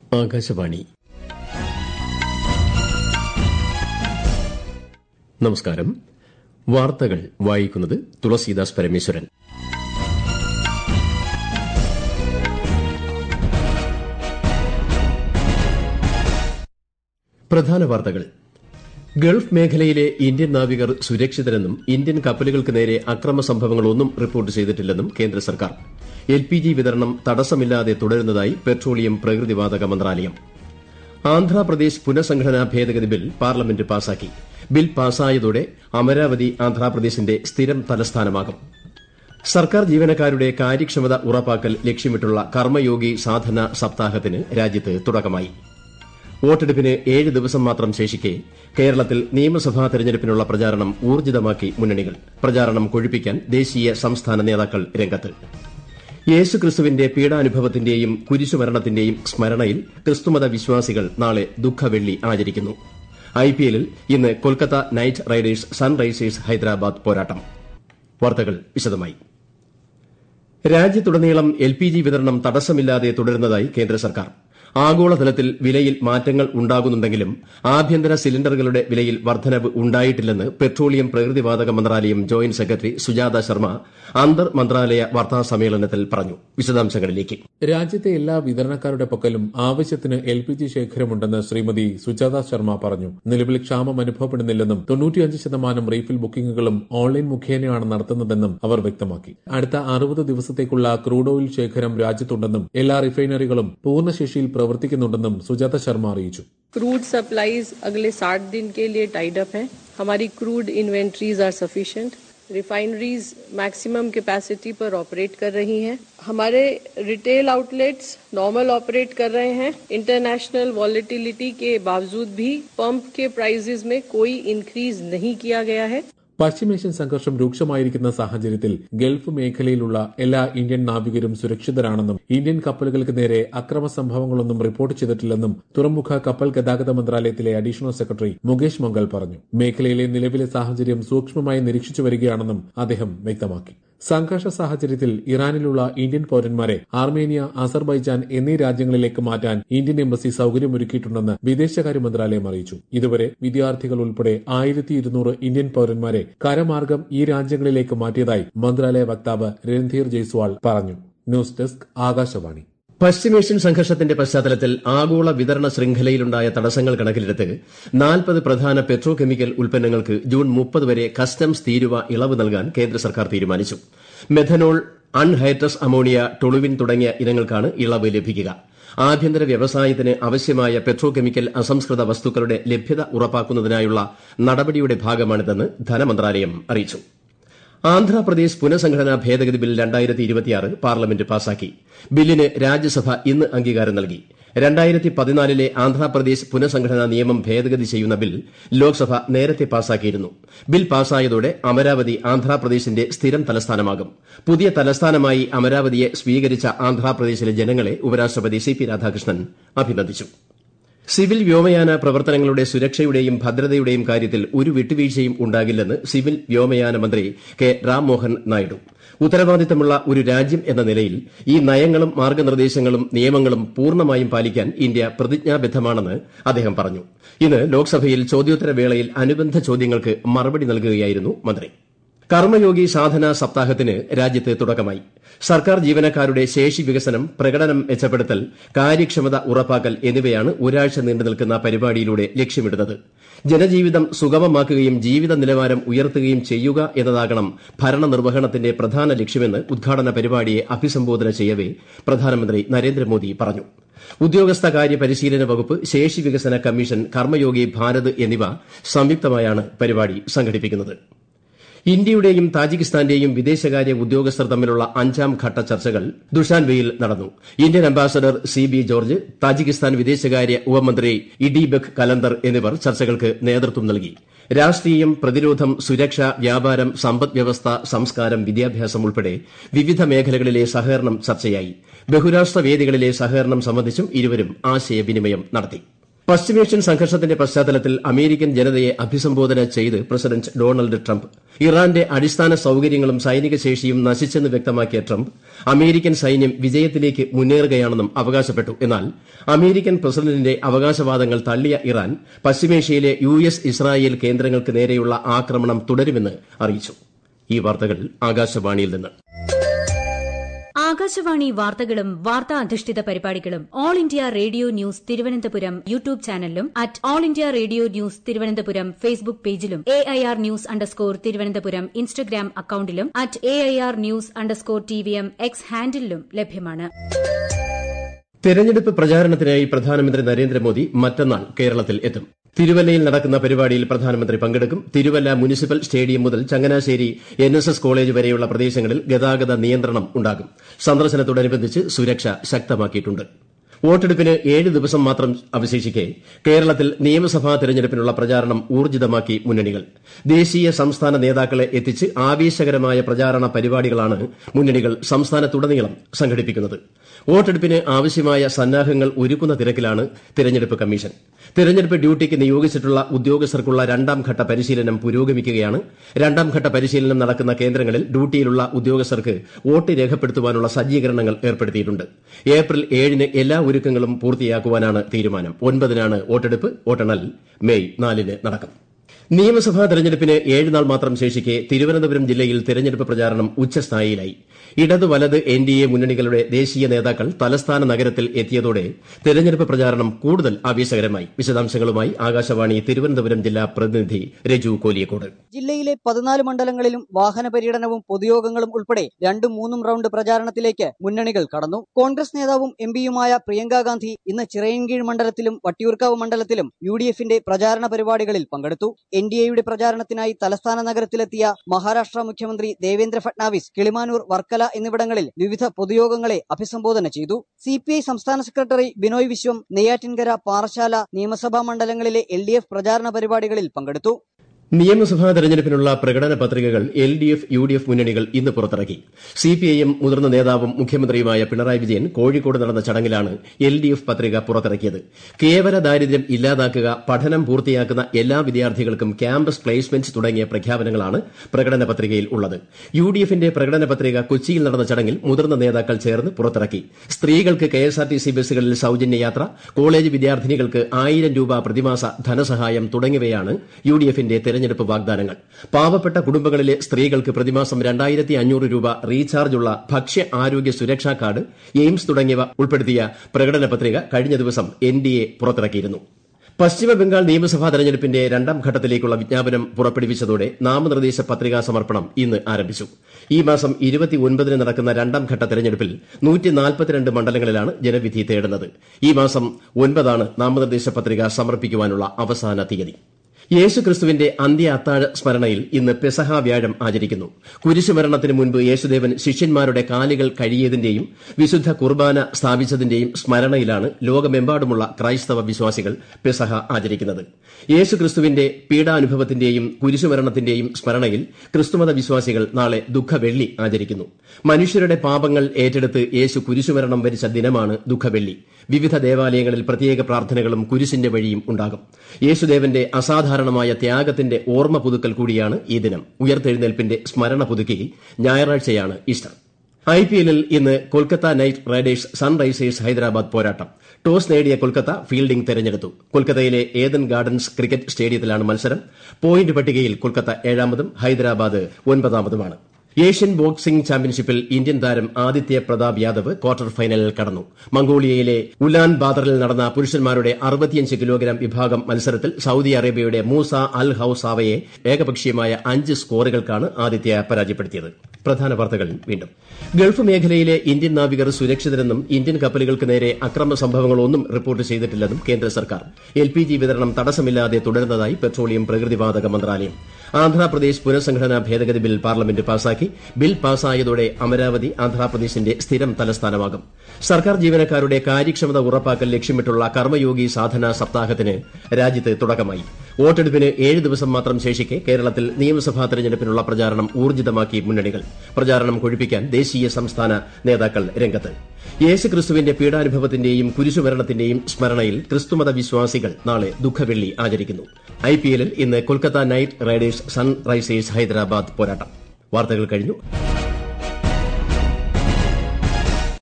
ആകാശവാണി നമസ്കാരം വാർത്തകൾ വായിക്കുന്നത് തുളസീദാസ് പരമേശ്വരൻ പ്രധാന വാർത്തകൾ ഗൾഫ് മേഖലയിലെ ഇന്ത്യൻ നാവികർ സുരക്ഷിതരെന്നും ഇന്ത്യൻ കപ്പലുകൾക്ക് നേരെ അക്രമ സംഭവങ്ങളൊന്നും റിപ്പോർട്ട് ചെയ്തിട്ടില്ലെന്നും കേന്ദ്ര സർക്കാർ എൽ പി ജി വിതരണം തടസ്സമില്ലാതെ തുടരുന്നതായി പെട്രോളിയം പ്രകൃതിവാതക മന്ത്രാലയം ആന്ധ്രാപ്രദേശ് പുനഃസംഘടനാ ഭേദഗതി ബിൽ പാർലമെന്റ് പാസാക്കി ബിൽ പാസായതോടെ അമരാവതി ആന്ധ്രാപ്രദേശിന്റെ സ്ഥിരം തലസ്ഥാനമാകും സർക്കാർ ജീവനക്കാരുടെ കാര്യക്ഷമത ഉറപ്പാക്കൽ ലക്ഷ്യമിട്ടുള്ള കർമ്മയോഗി സാധന സപ്താഹത്തിന് രാജ്യത്ത് തുടക്കമായി വോട്ടെടുപ്പിന് ഏഴ് ദിവസം മാത്രം ശേഷിക്കെ കേരളത്തിൽ നിയമസഭാ തെരഞ്ഞെടുപ്പിനുള്ള പ്രചാരണം ഊർജിതമാക്കി മുന്നണികൾ പ്രചാരണം കൊഴുപ്പിക്കാൻ ദേശീയ സംസ്ഥാന നേതാക്കൾ രംഗത്ത് യേശുക്രിസ്തുവിന്റെ പീഡാനുഭവത്തിന്റെയും കുരിശുമരണത്തിന്റെയും സ്മരണയിൽ ക്രിസ്തുമത വിശ്വാസികൾ നാളെ ദുഃഖവെള്ളി ആചരിക്കുന്നു ഐപിഎല്ലിൽ ഇന്ന് Kolkata Knight Riders Sunrisers Hyderabad പോരാട്ടം വാർത്തകൾ വിശദമായി രാജ്യത്തുടനീളം എൽ പി ജി വിതരണം തടസ്സമില്ലാതെ തുടരുന്നതായി കേന്ദ്ര സർക്കാർ ആഗോളതലത്തിൽ വിലയിൽ മാറ്റങ്ങൾ ഉണ്ടാകുന്നുണ്ടെങ്കിലും ആഭ്യന്തര സിലിണ്ടറുകളുടെ വിലയിൽ വർദ്ധനവ് ഉണ്ടായിട്ടില്ലെന്ന് പെട്രോളിയം പ്രകൃതിവാതക മന്ത്രാലയം ജോയിന്റ് സെക്രട്ടറി സുജാത ശർമ്മ അന്തർ മന്ത്രാലയ വാർത്താ സമ്മേളനത്തിൽ പറഞ്ഞു വിശദാംശങ്ങളിലേക്ക് രാജ്യത്തെ എല്ലാ വിതരണക്കാരുടെ പക്കലും ആവശ്യത്തിന് എൽ പി ജി ശേഖരമുണ്ടെന്ന് ശ്രീമതി സുജാത ശർമ്മ പറഞ്ഞു നിലവിൽ ക്ഷാമം അനുഭവപ്പെടുന്നില്ലെന്നും തൊണ്ണൂറ്റിയഞ്ച് ശതമാനം റീഫിൽ ബുക്കിംഗുകളും ഓൺലൈൻ മുഖേനയാണ് നടത്തുന്നതെന്നും അവർ വ്യക്തമാക്കി അടുത്ത അറുപത് ദിവസത്തേക്കുള്ള ക്രൂഡ് ഓയിൽ ശേഖരം രാജ്യത്തുണ്ടെന്നും എല്ലാ റിഫൈനറികളും പൂർണ്ണശേഷിയിൽ പ്രവർത്തിക്കുന്നുണ്ടെന്നും സുജാത ശർമ്മ അറിയിച്ചു क्रूड सप्लाईज अगले 60 दिन के लिए टाइड अप है हमारी crude inventories are sufficient refineries maximum capacity पर ऑपरेट कर रही हैं हमारे रिटेल आउटलेट्स नॉर्मल ऑपरेट कर रहे हैं इंटरनेशनल वॉलेटिलिटी के बावजूद भी पंप के प्राइसेस में कोई इंक्रीज नहीं किया गया है പശ്ചിമേഷ്യൻ സംഘർഷം രൂക്ഷമായിരിക്കുന്ന സാഹചര്യത്തിൽ ഗൾഫ് മേഖലയിലുള്ള എല്ലാ ഇന്ത്യൻ നാവികരും സുരക്ഷിതരാണെന്നും ഇന്ത്യൻ കപ്പലുകൾക്ക് നേരെ അക്രമ സംഭവങ്ങളൊന്നും റിപ്പോർട്ട് ചെയ്തിട്ടില്ലെന്നും തുറമുഖ കപ്പൽ ഗതാഗത മന്ത്രാലയത്തിലെ അഡീഷണൽ സെക്രട്ടറി മുകേഷ് മംഗൾ പറഞ്ഞു മേഖലയിലെ നിലവിലെ സാഹചര്യം സൂക്ഷ്മമായി നിരീക്ഷിച്ചു വരികയാണെന്നും അദ്ദേഹം വ്യക്തമാക്കി സംഘർഷ സാഹചര്യത്തിൽ ഇറാനിലുള്ള ഇന്ത്യൻ പൌരന്മാരെ ആർമേനിയ അസർബൈജാൻ എന്നീ രാജ്യങ്ങളിലേക്ക് മാറ്റാൻ ഇന്ത്യൻ എംബസി സൌകര്യമൊരുക്കിയിട്ടുണ്ടെന്ന് വിദേശകാര്യ മന്ത്രാലയം അറിയിച്ചു ഇതുവരെ വിദ്യാർത്ഥികൾ ഉൾപ്പെടെ ആയിരത്തി ഇരുന്നൂറ് ഇന്ത്യൻ പൌരന്മാരെ കരമാർഗം ഈ രാജ്യങ്ങളിലേക്ക് മാറ്റിയതായി മന്ത്രാലയ വക്താവ് രൺധീർ ജയ്സ്വാൾ പറഞ്ഞു ന്യൂസ് ഡെസ്ക് ആകാശവാണി പശ്ചിമേഷ്യൻ സംഘർഷത്തിന്റെ പശ്ചാത്തലത്തിൽ ആഗോള വിതരണ ശൃംഖലയിലുണ്ടായ തടസ്സങ്ങൾ കണക്കിലെടുത്ത് നാൽപ്പത് പ്രധാന പെട്രോ കെമിക്കൽ ഉൽപ്പന്നങ്ങൾക്ക് ജൂൺ മുപ്പത് വരെ കസ്റ്റംസ് തീരുവ ഇളവ് നൽകാൻ കേന്ദ്ര സർക്കാർ തീരുമാനിച്ചു മെഥനോൾ അൺഹൈഡ്രസ് അമോണിയ ടൊളുവിൻ തുടങ്ങിയ ഇനങ്ങൾക്കാണ് ഇളവ് ലഭിക്കുക ആഭ്യന്തര വ്യവസായത്തിന് ആവശ്യമായ പെട്രോ കെമിക്കൽ അസംസ്കൃത വസ്തുക്കളുടെ ലഭ്യത ഉറപ്പാക്കുന്നതിനായുള്ള നടപടിയുടെ ഭാഗമാണിതെന്ന് ധനമന്ത്രാലയം അറിയിച്ചു ആന്ധ്രാപ്രദേശ് പുനഃസംഘടനാ ഭേദഗതി ബിൽ പാർലമെന്റ് പാസാക്കി ബില്ലിന് രാജ്യസഭ ഇന്ന് അംഗീകാരം നൽകി രണ്ടായിരത്തി പതിനാലിലെ ആന്ധ്രാപ്രദേശ് പുനഃസംഘടനാ നിയമം ഭേദഗതി ചെയ്യുന്ന ബിൽ ലോക്സഭ നേരത്തെ പാസാക്കിയിരുന്നു ബിൽ പാസായതോടെ അമരാവതി ആന്ധ്രാപ്രദേശിന്റെ സ്ഥിരം തലസ്ഥാനമാകും പുതിയ തലസ്ഥാനമായി അമരാവതിയെ സ്വീകരിച്ച ആന്ധ്രാപ്രദേശിലെ ജനങ്ങളെ ഉപരാഷ്ട്രപതി സി പി രാധാകൃഷ്ണൻ അഭിനന്ദിച്ചു സിവിൽ വ്യോമയാന പ്രവർത്തനങ്ങളുടെ സുരക്ഷയുടെയും ഭദ്രതയുടെയും കാര്യത്തിൽ ഒരു വിട്ടുവീഴ്ചയും ഉണ്ടാകില്ലെന്ന് സിവിൽ വ്യോമയാന മന്ത്രി കെ റാംമോഹൻ നായിഡു ഉത്തരവാദിത്തമുള്ള ഒരു രാജ്യം എന്ന നിലയിൽ ഈ നയങ്ങളും മാർഗ്ഗനിർദ്ദേശങ്ങളും നിയമങ്ങളും പൂർണ്ണമായും പാലിക്കാൻ ഇന്ത്യ പ്രതിജ്ഞാബദ്ധമാണെന്ന് അദ്ദേഹം പറഞ്ഞു ഇന്ന് ലോക്സഭയിൽ ചോദ്യോത്തരവേളയിൽ അനുബന്ധ ചോദ്യങ്ങൾക്ക് മറുപടി നൽകുകയായിരുന്നു മന്ത്രി കർമ്മയോഗി സാധന സപ്താഹത്തിന് രാജ്യത്ത് തുടക്കമായി സർക്കാർ ജീവനക്കാരുടെ ശേഷി വികസനം പ്രകടനം മെച്ചപ്പെടുത്തൽ കാര്യക്ഷമത ഉറപ്പാക്കൽ എന്നിവയാണ് ഒരാഴ്ച നീണ്ടുനിൽക്കുന്ന പരിപാടിയിലൂടെ ലക്ഷ്യമിടുന്നത് ജനജീവിതം സുഗമമാക്കുകയും ജീവിത നിലവാരം ഉയർത്തുകയും ചെയ്യുക എന്നതാകണം ഭരണനിർവഹണത്തിന്റെ പ്രധാന ലക്ഷ്യമെന്ന് ഉദ്ഘാടന പരിപാടിയെ അഭിസംബോധന ചെയ്യവെ പ്രധാനമന്ത്രി നരേന്ദ്രമോദി പറഞ്ഞു ഉദ്യോഗസ്ഥ കാര്യ പരിശീലന വകുപ്പ് ശേഷി വികസന കമ്മീഷൻ കർമ്മയോഗി ഭാരത് എന്നിവ സംയുക്തമായാണ് പരിപാടി സംഘടിപ്പിക്കുന്നത് ഇന്ത്യയുടെയും താജിക്കിസ്ഥാന്റെയും വിദേശകാര്യ ഉദ്യോഗസ്ഥർ തമ്മിലുള്ള അഞ്ചാം ഘട്ട ചർച്ചകൾ ദുഷാൻബെയിൽ നടന്നു Indian ambassador C B George Tajikistan വിദേശകാര്യ ഉപമന്ത്രി ഇഡീബെക് കലന്തർ എന്നിവർ ചർച്ചകൾക്ക് നേതൃത്വം നൽകി രാഷ്ട്രീയം പ്രതിരോധം സുരക്ഷ വ്യാപാരം സമ്പദ് വ്യവസ്ഥ സംസ്കാരം വിദ്യാഭ്യാസം ഉൾപ്പെടെ വിവിധ മേഖലകളിലെ സഹകരണം ചർച്ചയായി ബഹുരാഷ്ട്ര വേദികളിലെ സഹകരണം സംബന്ധിച്ചും ഇരുവരും ആശയവിനിമയം നടത്തി പശ്ചിമേഷ്യൻ സംഘർഷത്തിന്റെ പശ്ചാത്തലത്തിൽ അമേരിക്കൻ ജനതയെ അഭിസംബോധന ചെയ്ത് പ്രസിഡന്റ് ഡൊണാൾഡ് ട്രംപ് ഇറാന്റെ അടിസ്ഥാന സൌകര്യങ്ങളും സൈനിക ശേഷിയും നശിച്ചെന്ന് വ്യക്തമാക്കിയ ട്രംപ് അമേരിക്കൻ സൈന്യം വിജയത്തിലേക്ക് മുന്നേറുകയാണെന്നും അവകാശപ്പെട്ടു എന്നാൽ അമേരിക്കൻ പ്രസിഡന്റിന്റെ അവകാശവാദങ്ങൾ തള്ളിയ ഇറാൻ പശ്ചിമേഷ്യയിലെ യു എസ് ഇസ്രായേൽ കേന്ദ്രങ്ങൾക്ക് നേരെയുള്ള ആക്രമണം തുടരുമെന്ന് അറിയിച്ചു ഈ വാർത്തകൾ ആകാശവാണിയിൽ നിന്ന് ആകാശവാണി വാർത്തകളും വാർത്താ അധിഷ്ഠിത പരിപാടികളും all India radio news Thiruvananthapuram YouTube ചാനലിലും at all India radio news Thiruvananthapuram Facebook പേജിലും A I R news underscore Thiruvananthapuram Instagram അക്കൌണ്ടിലും at A I R news underscore T V M X ഹാൻഡിലും ലഭ്യമാണ് തെരഞ്ഞെടുപ്പ് പ്രചാരണത്തിനായി പ്രധാനമന്ത്രി നരേന്ദ്രമോദി മറ്റന്നാൾ കേരളത്തിൽ എത്തും തിരുവല്ലയിൽ നടക്കുന്ന പരിപാടിയിൽ പ്രധാനമന്ത്രി പങ്കെടുക്കും തിരുവല്ല മുനിസിപ്പൽ സ്റ്റേഡിയം മുതൽ Changanassery N S S college വരെയുള്ള പ്രദേശങ്ങളിൽ ഗതാഗത നിയന്ത്രണം ഉണ്ടാകും സന്ദർശനത്തോടനുബന്ധിച്ച് സുരക്ഷ ശക്തമാക്കിയിട്ടുണ്ട് വോട്ടെടുപ്പിന് ഏഴ് ദിവസം മാത്രം അവശേഷിക്കെ കേരളത്തിൽ നിയമസഭാ തെരഞ്ഞെടുപ്പിനുള്ള പ്രചാരണം ഊർജിതമാക്കി മുന്നണികൾ ദേശീയ സംസ്ഥാന നേതാക്കളെ എത്തിച്ച് ആവേശകരമായ പ്രചാരണ പരിപാടികളാണ് മുന്നണികൾ സംസ്ഥാനത്തുടനീളം സംഘടിപ്പിക്കുന്നത് വോട്ടെടുപ്പിന് ആവശ്യമായ സന്നാഹങ്ങൾ ഒരുക്കുന്ന തിരക്കിലാണ് തെരഞ്ഞെടുപ്പ് കമ്മീഷൻ തെരഞ്ഞെടുപ്പ് ഡ്യൂട്ടിക്ക് നിയോഗിച്ചിട്ടുള്ള ഉദ്യോഗസ്ഥർക്കുള്ള രണ്ടാംഘട്ട പരിശീലനം പുരോഗമിക്കുകയാണ് രണ്ടാംഘട്ട പരിശീലനം നടക്കുന്ന കേന്ദ്രങ്ങളിൽ ഡ്യൂട്ടിയിലുള്ള ഉദ്യോഗസ്ഥർക്ക് വോട്ട് രേഖപ്പെടുത്തുവാനുള്ള സജ്ജീകരണങ്ങൾ ഏർപ്പെടുത്തിയിട്ടുണ്ട് ഏപ്രിൽ ഏഴിന് എല്ലാ ഒരുക്കങ്ങളും പൂർത്തിയാക്കുവാനാണ് തീരുമാനം ഒൻപതിനാണ് വോട്ടെടുപ്പ് വോട്ടെണ്ണൽ മെയ് നാലിന് നടക്കും നിയമസഭാ തെരഞ്ഞെടുപ്പിന് ഏഴ് നാൾ മാത്രം ശേഷിക്കെ തിരുവനന്തപുരം ജില്ലയിൽ തെരഞ്ഞെടുപ്പ് പ്രചാരണം ഉച്ചസ്ഥായിലായി ഇടത് വലത് എൻ ഡി എ മുന്നണികളുടെ ദേശീയ നേതാക്കൾ തലസ്ഥാന നഗരത്തിൽ എത്തിയതോടെ തെരഞ്ഞെടുപ്പ് പ്രചാരണം കൂടുതൽ ആവേശകരമായി വിശദാംശങ്ങളുമായി ആകാശവാണി തിരുവനന്തപുരം ജില്ലാ പ്രതിനിധി രജു കോലിയക്കോട് ജില്ലയിലെ പതിനാല് മണ്ഡലങ്ങളിലും വാഹന പര്യടനവും പൊതുയോഗങ്ങളും ഉൾപ്പെടെ രണ്ടും മൂന്നും റൌണ്ട് പ്രചാരണത്തിലേക്ക് മുന്നണികൾ കടന്നു കോൺഗ്രസ് നേതാവും എം പിയുമായ പ്രിയങ്ക ഗാന്ധി ഇന്ന് ചിറയൻകീഴ് മണ്ഡലത്തിലും വട്ടിയൂർക്കാവ് മണ്ഡലത്തിലും യു ഡി എഫിന്റെ പ്രചാരണ പരിപാടികളിൽ പങ്കെടുത്തു എൻ ഡി എയുടെ പ്രചാരണത്തിനായി തലസ്ഥാന നഗരത്തിലെത്തിയ മഹാരാഷ്ട്ര മുഖ്യമന്ത്രി ദേവേന്ദ്ര ഫട്നാവിസ് കിളിമാനൂർ വർക്കല എന്നിവിടങ്ങളിൽ വിവിധ പൊതുയോഗങ്ങളെ അഭിസംബോധന ചെയ്തു സി പി ഐ സംസ്ഥാന സെക്രട്ടറി ബിനോയ് വിശ്വം നെയ്യാറ്റിൻകര പാറശാല നിയമസഭാ മണ്ഡലങ്ങളിലെ എൽ ഡി എഫ് പ്രചാരണ പരിപാടികളിൽ പങ്കെടുത്തു നിയമസഭാ തെരഞ്ഞെടുപ്പിനുള്ള പ്രകടന പത്രികകൾ L D F U D F മുന്നണികൾ ഇന്ന് പുറത്തിറക്കി സിപിഐഎം മുതിർന്ന നേതാവും മുഖ്യമന്ത്രിയുമായ പിണറായി വിജയൻ കോഴിക്കോട് നടന്ന ചടങ്ങിലാണ് എൽ ഡി എഫ് പത്രിക പുറത്തിറക്കിയത് കേവല ദാരിദ്ര്യം ഇല്ലാതാക്കുക പഠനം പൂർത്തിയാക്കുന്ന എല്ലാ വിദ്യാർത്ഥികൾക്കും ക്യാമ്പസ് പ്ലേസ്മെന്റ് തുടങ്ങിയ പ്രഖ്യാപനങ്ങളാണ് പ്രകടന പത്രികയിൽ ഉള്ളത് യു ഡി എഫിന്റെ പ്രകടന പത്രിക കൊച്ചിയിൽ നടന്ന ചടങ്ങിൽ മുതിർന്ന നേതാക്കൾ ചേർന്ന് പുറത്തിറക്കി സ്ത്രീകൾക്ക് കെഎസ്ആർടിസി ബസ്സുകളിൽ സൌജന്യ യാത്ര കോളേജ് വിദ്യാർത്ഥിനികൾക്ക് ആയിരം രൂപ പ്രതിമാസ ധനസഹായം തുടങ്ങിയവയാണ് യു ഡി എഫിന്റെ തെരഞ്ഞെടുപ്പ് വാഗ്ദാനങ്ങൾ പാവപ്പെട്ട കുടുംബങ്ങളിലെ സ്ത്രീകൾക്ക് പ്രതിമാസം രണ്ടായിരത്തി അഞ്ഞൂറ് രൂപ റീചാർജുള്ള ഭക്ഷ്യ ആരോഗ്യ സുരക്ഷാ കാർഡ് എയിംസ് തുടങ്ങിയവ ഉൾപ്പെടുത്തിയ പ്രകടന പത്രിക കഴിഞ്ഞ ദിവസം എൻ ഡി എ പുറത്തിറക്കിയിരുന്നു പശ്ചിമ ബംഗാൾ നിയമസഭാ തെരഞ്ഞെടുപ്പിന്റെ രണ്ടാം ഘട്ടത്തിലേക്കുള്ള വിജ്ഞാപനം പുറപ്പെടുവിച്ചതോടെ നാമനിർദ്ദേശ പത്രികാ സമർപ്പണം ഇന്ന് ആരംഭിച്ചു ഈ മാസം ഇരുപത്തിയൊൻപതിന് നടക്കുന്ന രണ്ടാം ഘട്ട തെരഞ്ഞെടുപ്പിൽ നൂറ്റിനാൽപ്പത്തിരണ്ട് മണ്ഡലങ്ങളിലാണ് ജനവിധി തേടുന്നത് ഈ മാസം ഒൻപതാണ് നാമനിർദ്ദേശ പത്രിക സമർപ്പിക്കുവാനുള്ള അവസാന തീയതി യേശുക്രിസ്തുവിന്റെ അന്ത്യ അത്താഴ സ്മരണയിൽ ഇന്ന് പെസഹ വ്യാഴം ആചരിക്കുന്നു കുരിശുമരണത്തിന് മുൻപ് യേശുദേവൻ ശിഷ്യന്മാരുടെ കാലുകൾ കഴിയതിന്റെയും വിശുദ്ധ കുർബാന സ്ഥാപിച്ചതിന്റെയും സ്മരണയിലാണ് ലോകമെമ്പാടുമുള്ള ക്രൈസ്തവ വിശ്വാസികൾ പെസഹ ആചരിക്കുന്നത് യേശുക്രിസ്തുവിന്റെ പീഡാനുഭവത്തിന്റെയും കുരിശുമരണത്തിന്റെയും സ്മരണയിൽ ക്രിസ്തുമത വിശ്വാസികൾ നാളെ ദുഃഖവെള്ളി ആചരിക്കുന്നു മനുഷ്യരുടെ പാപങ്ങൾ ഏറ്റെടുത്ത് യേശു കുരിശുമരണം വരിച്ച ദിനമാണ് ദുഃഖവെള്ളി വിവിധ ദേവാലയങ്ങളിൽ പ്രത്യേക പ്രാർത്ഥനകളും കുരിശിന്റെ വഴിയും ഉണ്ടാകും യേശുദേവന്റെ അസാധാരണമായ ത്യാഗത്തിന്റെ ഓർമ്മ പുതുക്കൽ കൂടിയാണ് ഈ ദിനം ഉയർത്തെഴുന്നേൽപ്പിന്റെ സ്മരണ പുതുക്കി ഞായറാഴ്ചയാണ് ഈസ്റ്റർ ഐ പി എല്ലിൽ ഇന്ന് Kolkata Knight Riders Sunrisers Hyderabad പോരാട്ടം ടോസ് നേടിയ കൊൽക്കത്ത ഫീൽഡിംഗ് തെരഞ്ഞെടുത്തു കൊൽക്കത്തയിലെ ഏദൻ ഗാർഡൻസ് ക്രിക്കറ്റ് സ്റ്റേഡിയത്തിലാണ് മത്സരം പോയിന്റ് പട്ടികയിൽ കൊൽക്കത്ത ഏഴാമതും ഹൈദരാബാദ് ഒൻപതാമതുമാണ് ഏഷ്യൻ ബോക്സിംഗ് ചാമ്പ്യൻഷിപ്പിൽ ഇന്ത്യൻ താരം ആദിത്യ പ്രതാപ് യാദവ് ക്വാർട്ടർ ഫൈനലിൽ കടന്നു മംഗോളിയയിലെ ഉലാൻ ബാദറിൽ നടന്ന പുരുഷന്മാരുടെ അറുപത്തിയഞ്ച് കിലോഗ്രാം വിഭാഗം മത്സരത്തിൽ സൌദി അറേബ്യയുടെ മൂസ അൽ ഹൌസാവയെ ഏകപക്ഷീയമായ അഞ്ച് സ്കോറുകൾക്കാണ് ആദിത്യ പരാജയപ്പെടുത്തിയത് പ്രധാന വാർത്തകൾ വീണ്ടും ഗൾഫ് മേഖലയിലെ ഇന്ത്യൻ നാവികർ സുരക്ഷിതരെന്നും ഇന്ത്യൻ കപ്പലുകൾക്ക് നേരെ അക്രമ സംഭവങ്ങളൊന്നും റിപ്പോർട്ട് ചെയ്തിട്ടില്ലെന്നും കേന്ദ്ര സർക്കാർ എൽ പി ജി വിതരണം തടസ്സമില്ലാതെ തുടരുന്നതായി പെട്രോളിയം പ്രകൃതിവാതക മന്ത്രാലയം ആന്ധ്രാപ്രദേശ് പുനഃസംഘടനാ ഭേദഗതി ബിൽ പാർലമെന്റ് പാസാക്കി ബിൽ പാസായതോടെ അമരാവതി ആന്ധ്രാപ്രദേശിന്റെ സ്ഥിരം തലസ്ഥാനമാകും സർക്കാർ ജീവനക്കാരുടെ കാര്യക്ഷമത ഉറപ്പാക്കൽ ലക്ഷ്യമിട്ടുള്ള കർമ്മയോഗി സാധന സപ്താഹത്തിന് രാജ്യത്ത് തുടക്കമായി വോട്ടെടുപ്പിന് ഏഴ് ദിവസം മാത്രം ശേഷിക്കെ കേരളത്തിൽ നിയമസഭാ തെരഞ്ഞെടുപ്പിനുള്ള പ്രചാരണം ഊർജിതമാക്കി മുന്നണികൾ പ്രചാരണം കൊഴുപ്പിക്കാൻ ദേശീയ സംസ്ഥാന നേതാക്കൾ രംഗത്ത് യേശുക്രിസ്തുവിന്റെ പീഡാനുഭവത്തിന്റെയും കുരിശുമരണത്തിന്റെയും സ്മരണയിൽ ക്രിസ്തുമത വിശ്വാസികൾ നാളെ ദുഃഖവെള്ളി ആചരിക്കുന്നു ഐപിഎല്ലിൽ ഇന്ന് Kolkata Knight Riders Sunrisers Hyderabad പോരാട്ടം വാർത്തകൾ കഴിഞ്ഞു